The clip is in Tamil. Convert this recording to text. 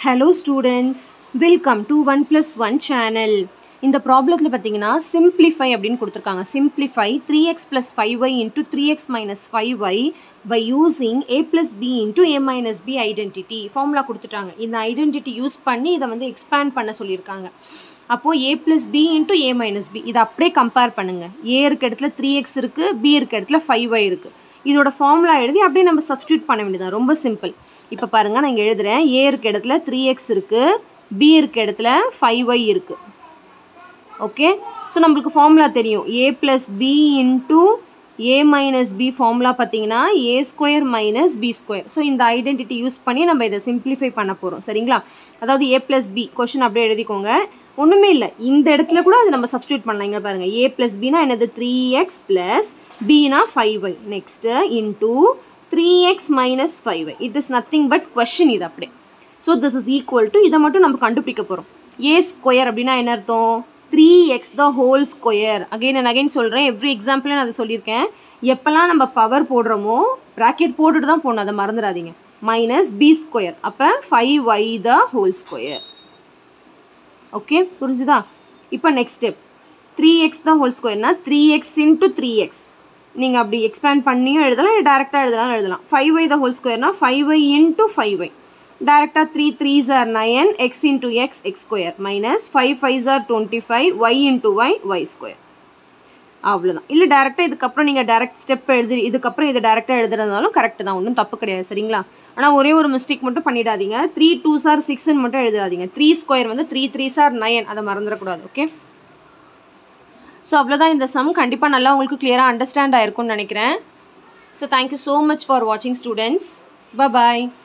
hello students welcome to one plus one channel இந்த ப்ராப்ளத்தில் பார்த்தீங்கன்னா சிம்ப்ளிஃபை அப்படின்னு கொடுத்துருக்காங்க simplify three X plus five Y into three X minus five Y by using A plus B into A minus B identity formula கொடுத்துட்டாங்க இந்த ஐடென்டிட்டி யூஸ் பண்ணி இதை வந்து எக்ஸ்பேண்ட் பண்ண சொல்லியிருக்காங்க அப்போது A plus B into A minus B இதை அப்படியே கம்பேர் பண்ணுங்கள் ஏ இருக்க இடத்துல த்ரீ எக்ஸ் இருக்குது பி இருக்க இடத்துல ஃபைவ் ஒய் இருக்குது இதோட ஃபார்முலா எழுதி அப்படியே நம்ம சப்ஸ்டியூட் பண்ண வேண்டியதான் ரொம்ப சிம்பிள் இப்போ பாருங்கள் நான் இங்கே எழுதுகிறேன் ஏ இருக்க இடத்துல த்ரீ எக்ஸ் இருக்குது பி இருக்க இடத்துல ஃபைவ் ஒய் இருக்குது ஓகே ஸோ நம்மளுக்கு ஃபார்முலா தெரியும் A plus B into A minus B formula பார்த்தீங்கன்னா A square minus B square so இந்த ஐடென்டிட்டி யூஸ் பண்ணி நம்ம இதை சிம்பிளிஃபை பண்ண போகிறோம் சரிங்களா அதாவது ஏ ப்ளஸ் பி கொஷின் அப்படியே எழுதிக்கோங்க ஒன்றுமே இல்லை இந்த இடத்துல கூட அது நம்ம சப்ஸ்டியூட் பண்ணலாம் இங்கே பாருங்கள் ஏ ப்ளஸ் பினா என்னது த்ரீ எக்ஸ் ப்ளஸ் பினா five Y next into three X minus five Y it is nothing but question இது அப்படியே so this is equal to இதை மட்டும் நம்ம கண்டுபிடிக்க போகிறோம் ஏ ஸ்கொயர் அப்படின்னா என்ன அர்த்தம் three X the whole square again and again சொல்கிறேன் எவ்ரி எக்ஸாம்பிள் நான் அதை சொல்லியிருக்கேன் எப்போல்லாம் நம்ம பவர் போடுறோமோ ப்ராக்கெட் போட்டுட்டு தான் போடணும் அதை மறந்துடாதீங்க மைனஸ் பி ஸ்கொயர் அப்போ five Y the whole square okay புரிஞ்சுதா இப்போ நெக்ஸ்ட் ஸ்டெப் த்ரீ எக்ஸ் தான் ஹோல் ஸ்கொயர்னா three X into three X நீங்கள் அப்படி எக்ஸ்பேண்ட் பண்ணியும் எழுதலாம் இல்லை டேரெக்டாக எழுதலாம் எழுதலாம் ஃபைவ் ஒய் த ஹோல் ஸ்கொயர்னா five Y into five Y டேரெக்டாக three threes are nine X into X X square minus five fives are twenty five Y into Y Y square அவ்வளோதான் இல்லை டேரெக்டாக இதுக்கப்புறம் நீங்கள் டேரெக்ட் ஸ்டெப் எழுதி இதுக்கப்புறம் இதை டேரெக்டாக எழுதுறதுனாலும் கரெக்டு தான் ஒன்றும் தப்பு கிடையாது சரிங்களா ஆனால் ஒரே ஒரு மிஸ்டேக் மட்டும் பண்ணிடாதீங்க த்ரீ டூ சார் சிக்ஸ்ன்னு மட்டும் எழுதாதீங்க த்ரீ ஸ்கொயர் வந்து த்ரீ த்ரீ சார் நயன் அதை மறந்துடக்கூடாது ஓகே ஸோ அவ்வளோதான் இந்த சம் கண்டிப்பாக நல்லா உங்களுக்கு கிளியராக அண்டர்ஸ்டாண்ட் ஆயிருக்கும்னு நினைக்கிறேன் so thank you so much for வாட்சிங் ஸ்டூடெண்ட்ஸ் பாய்